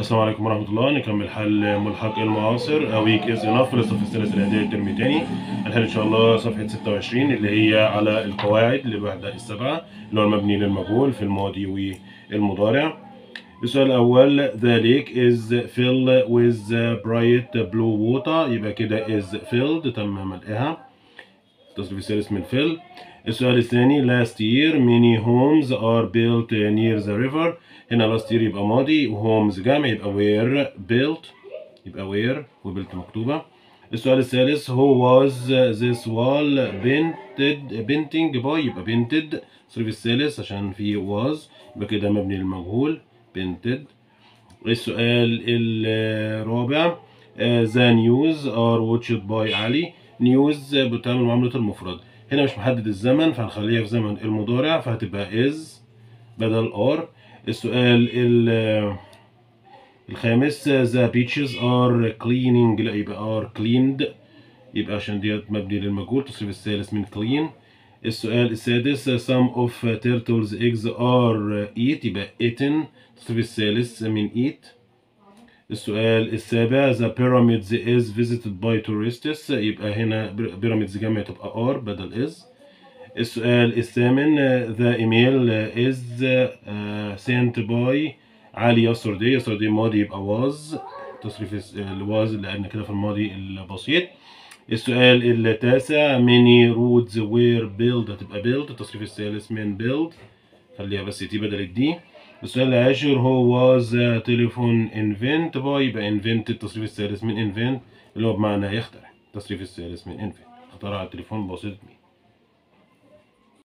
السلام عليكم ورحمة الله نكمل حل ملحق المعاصر ويك از انف للصف الثالث الإعدادي الترم الثاني الحل إن شاء الله صفحة 26 اللي هي على القواعد للوحدة السبعة اللي هو المبني للمجهول في الماضي والمضارع السؤال الأول The lake is filled with bright blue water يبقى كده is filled تم ملئها التصريف الثالث من fill السؤال الثاني last year many homes are built near the river هنا last year يبقى ماضي وhomes جمع يبقى were built يبقى were وbuilt مكتوبة السؤال الثالث who was this wall painted painting by يبقى painted التصريف الثالث عشان في was يبقى كده مبني للمجهول painted السؤال الرابع آه، the news are watched by علي news بتعمل معاملة المفرد هنا مش محدد الزمن فهنخليها في زمن المضارع فهتبقى is بدل are السؤال ال- الخامس the beaches are cleaning لا يبقى are cleaned يبقى عشان ديت مبني للمجهول التصريف الثالث من clean السؤال السادس some of turtles eggs are eat يبقى eaten التصريف الثالث من eat السؤال السابع the pyramids is visited by tourists يبقى هنا pyramids جمع تبقى are بدل is السؤال الثامن the email is uh, sent by علي yesterday yesterday ماضي يبقى was تصريف الس- ال was اللي قلنا كده في الماضي البسيط السؤال التاسع many roads were built هتبقى built التصريف الثالث من build خليها بس تي بدل الدي السؤال العاشر هو was a telephone invent by يبقى invent التصريف الثالث من invent اللي هو بمعنى يخترع التصريف الثالث من invent اخترع التليفون بسيط